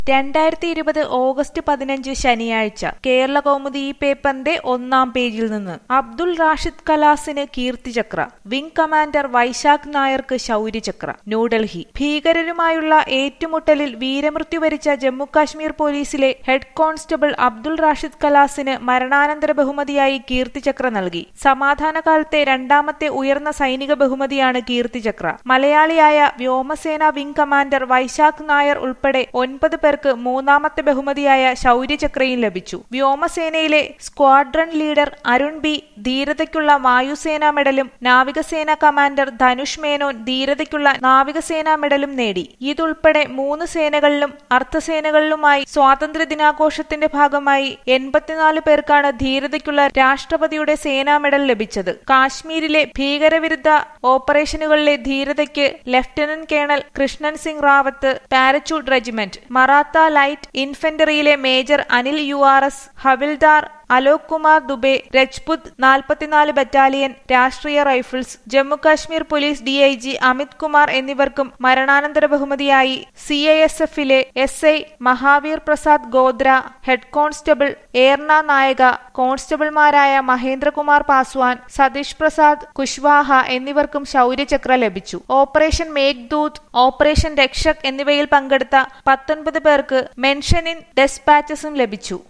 രണ്ടായിരത്തി ഇരുപത് ഓഗസ്റ്റ് പതിനഞ്ച് ശനിയാഴ്ച കേരള കൗമുദി ഈ പേപ്പറിന്റെ ഒന്നാം പേജിൽ നിന്ന് അബ്ദുൾ റാഷിദ് കലാസിന് കീർത്തിചക്ര വിംഗ് കമാൻഡർ വൈശാഖ് നായർക്ക് ശൗര്യചക്ര ന്യൂഡൽഹി ഭീകരരുമായുള്ള ഏറ്റുമുട്ടലിൽ വീരമൃത്യു വരിച്ച ജമ്മുകാശ്മീർ പോലീസിലെ ഹെഡ് കോൺസ്റ്റബിൾ അബ്ദുൾ റാഷിദ് കലാസിന് മരണാനന്തര ബഹുമതിയായി കീർത്തിചക്ര നൽകി സമാധാനകാലത്തെ രണ്ടാമത്തെ ഉയർന്ന സൈനിക ബഹുമതിയാണ് കീർത്തിചക്ര മലയാളിയായ വ്യോമസേന വിംഗ് കമാൻഡർ വൈശാഖ് നായർ ഉൾപ്പെടെ ഒൻപത് പേർക്ക് മൂന്നാമത്തെ ബഹുമതിയായ ശൗര്യചക്രയും ലഭിച്ചു വ്യോമസേനയിലെ സ്ക്വാഡ്രൺ ലീഡർ അരുൺ ബി ധീരതയ്ക്കുള്ള വായുസേനാ മെഡലും നാവികസേന കമാൻഡർ ധനുഷ് മേനോൻ ധീരതയ്ക്കുള്ള നാവികസേനാ മെഡലും നേടി ഇതുൾപ്പെടെ മൂന്ന് സേനകളിലും അർദ്ധസേനകളിലുമായി സ്വാതന്ത്ര്യ ദിനാഘോഷത്തിന്റെ ഭാഗമായി എൺപത്തിനാല് പേർക്കാണ് ധീരതയ്ക്കുള്ള രാഷ്ട്രപതിയുടെ സേനാ മെഡൽ ലഭിച്ചത് കാശ്മീരിലെ ഭീകരവിരുദ്ധ ഓപ്പറേഷനുകളിലെ ധീരതയ്ക്ക് lieutenant colonel Krishnan Singh Rawat parachute regiment Maratha light ഇൻഫൻട്രിയിലെ major Anil U R S havildar Alok Kumar Dubey Rajput നാൽപ്പത്തിനാല് battalion Rashtriya rifles Jammu Kashmir police DIG Amit Kumar എന്നിവർക്കും മരണാനന്തര ബഹുമതിയായി സി ഐ എസ് എഫിലെ S I Mahavir Prasad Godara head constable ഏർണ നായക കോൺസ്റ്റബിൾമാരായ മഹേന്ദ്രകുമാർ പാസ്വാൻ സതീഷ് പ്രസാദ് കുശ്വാഹ എന്നിവർക്കും ശൗര്യചക്ര ലഭിച്ചു ഓപ്പറേഷൻ മേഘ്ദൂത് ഓപ്പറേഷൻ രക്ഷക് എന്നിവയിൽ പങ്കെടുത്ത പത്തൊൻപത് പേർക്ക് മെൻഷൻ ഇൻ ഡെസ്പാച്ചസും ലഭിച്ചു